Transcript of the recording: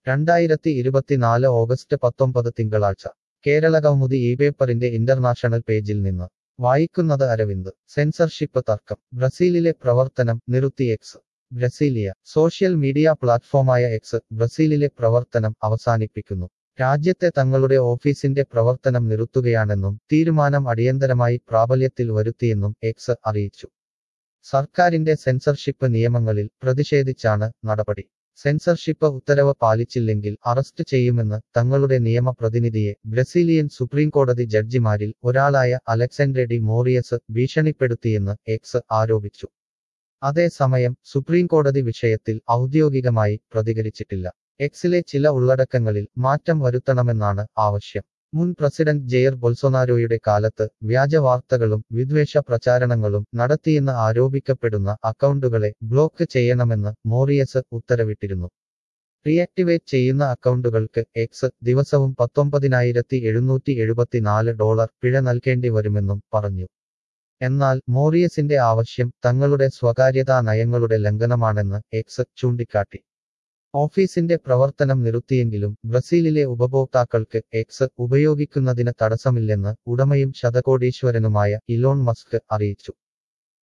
രണ്ടായിരത്തി ഇരുപത്തിനാല് ഓഗസ്റ്റ് പത്തൊമ്പത് തിങ്കളാഴ്ച കേരള കൗമുദി ഈ പേപ്പറിന്റെ ഇന്റർനാഷണൽ പേജിൽ നിന്ന് വായിക്കുന്നത് അരവിന്ദ് സെൻസർഷിപ്പ് തർക്കം ബ്രസീലിലെ പ്രവർത്തനം നിർത്തി എക്സ് ബ്രസീലിയ സോഷ്യൽ മീഡിയ പ്ലാറ്റ്ഫോമായ എക്സ് ബ്രസീലിലെ പ്രവർത്തനം അവസാനിപ്പിക്കുന്നു രാജ്യത്തെ തങ്ങളുടെ ഓഫീസിന്റെ പ്രവർത്തനം നിർത്തുകയാണെന്നും തീരുമാനം അടിയന്തരമായി പ്രാബല്യത്തിൽ വരുത്തിയെന്നും എക്സ് അറിയിച്ചു സർക്കാരിന്റെ സെൻസർഷിപ്പ് നിയമങ്ങളിൽ പ്രതിഷേധിച്ചാണ് നടപടി സെൻസർഷിപ്പ് ഉത്തരവ് പാലിച്ചില്ലെങ്കിൽ അറസ്റ്റ് ചെയ്യുമെന്ന് തങ്ങളുടെ നിയമപ്രതിനിധിയെ ബ്രസീലിയൻ സുപ്രീംകോടതി ജഡ്ജിമാരിൽ ഒരാളായ അലക്സാൻഡ്രെ ഡി മോറിയസ് ഭീഷണിപ്പെടുത്തിയെന്ന് എക്സ് ആരോപിച്ചു അതേസമയം സുപ്രീംകോടതി വിഷയത്തിൽ ഔദ്യോഗികമായി പ്രതികരിച്ചിട്ടില്ല എക്സിലെ ചില ഉള്ളടക്കങ്ങളിൽ മാറ്റം വരുത്തണമെന്നാണ് ആവശ്യം മുൻ പ്രസിഡന്റ് ജെയർ ബൊൽസൊനാരോയുടെ കാലത്ത് വ്യാജ വാർത്തകളും വിദ്വേഷ പ്രചാരണങ്ങളും നടത്തിയെന്ന് ആരോപിക്കപ്പെടുന്ന അക്കൗണ്ടുകളെ ബ്ലോക്ക് ചെയ്യണമെന്ന് മോറിയസ് ഉത്തരവിട്ടിരുന്നു റീആക്ടിവേറ്റ് ചെയ്യുന്ന അക്കൗണ്ടുകൾക്ക് എക്സ് ദിവസവും പത്തൊമ്പതിനായിരത്തി എഴുന്നൂറ്റി എഴുപത്തിനാല് ഡോളർ പിഴ നൽകേണ്ടി വരുമെന്നും പറഞ്ഞു എന്നാൽ മോറിയസിന്റെ ആവശ്യം തങ്ങളുടെ സ്വകാര്യതാ നയങ്ങളുടെ ലംഘനമാണെന്ന് എക്സ് ചൂണ്ടിക്കാട്ടി ഓഫീസിന്റെ പ്രവർത്തനം നിർത്തിയെങ്കിലും ബ്രസീലിലെ ഉപഭോക്താക്കൾക്ക് എക്സ് ഉപയോഗിക്കുന്നതിന് തടസ്സമില്ലെന്ന് ഉടമയും ശതകോടീശ്വരനുമായ ഇലോൺ മസ്ക് അറിയിച്ചു